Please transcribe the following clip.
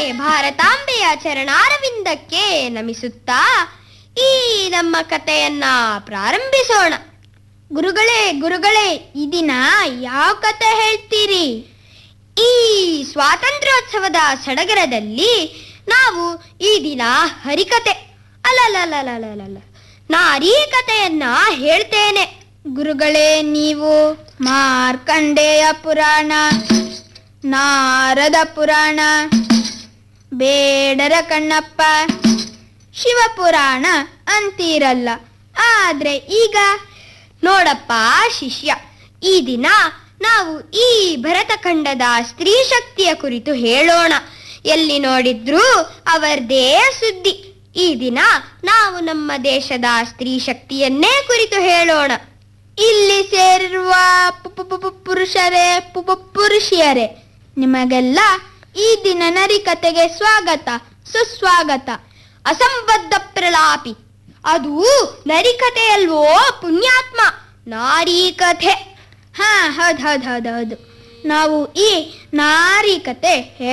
ಭಾರತಾಂಬೆಯ ಚರಣಾರವಿಂದಕ್ಕೆ ನಮಿಸುತ್ತಾ ಈ ನಮ್ಮ ಕಥೆಯನ್ನ ಪ್ರಾರಂಭಿಸೋಣ ಗುರುಗಳೇ ಗುರುಗಳೇ ಈ ದಿನ ಯಾವ ಕತೆ ಹೇಳ್ತೀರಿ ಈ ಸ್ವಾತಂತ್ರ್ಯೋತ್ಸವದ ಸಡಗರದಲ್ಲಿ ನಾವು ಈ ದಿನ ಹರಿಕತೆ ಅಲ್ಲಲ್ಲಲ್ಲಲ್ಲಲ್ಲ ನಾರೀ ಕಥೆಯನ್ನ ಹೇಳ್ತೇನೆ ಗುರುಗಳೇ ನೀವು ಮಾರ್ಕಂಡೇಯ ಪುರಾಣ ನಾರದ ಪುರಾಣ ಬೇಡರ ಕಣ್ಣಪ್ಪ ಶಿವಪುರಾಣ ಅಂತೀರಲ್ಲ ಆದ್ರೆ ಈಗ ನೋಡಪ್ಪ ಶಿಷ್ಯ ಈ ದಿನ ನಾವು ಈ ಭರತಖಂಡದ ಸ್ತ್ರೀ ಶಕ್ತಿಯ ಕುರಿತು ಹೇಳೋಣ ಎಲ್ಲಿ ನೋಡಿದ್ರೂ ಅವರದೇ ಸುದ್ದಿ ಈ ದಿನ ನಾವು ನಮ್ಮ ದೇಶದ ಸ್ತ್ರೀ ಶಕ್ತಿಯನ್ನೇ ಕುರಿತು ಹೇಳೋಣ ಇಲ್ಲಿ ಸೇರಿರುವ ಪು- ಪು- ಪು- ಪು- ಪುರುಷರೇ ಪು- ಪು- ಪುರುಷಿಯರೇ ನಿಮಗೆಲ್ಲ ಈ ದಿನ ನರಿಕತೆಗೆ ಸ್ವಾಗತ ಸುಸ್ವಾಗತ ಅಸಂಬದ್ಧ ಪ್ರಲಾಪಿ ಅದು ನರಿಕತೆಯಲ್ವೋ ಪುಣ್ಯಾತ್ಮ ನಾರಿ ಕಥೆ ಹಾ ಹೌದ್ ಹೌದ್ ಹೌದ್ ಹೌದು ನಾವು ಈ ನಾರಿ ಕತೆ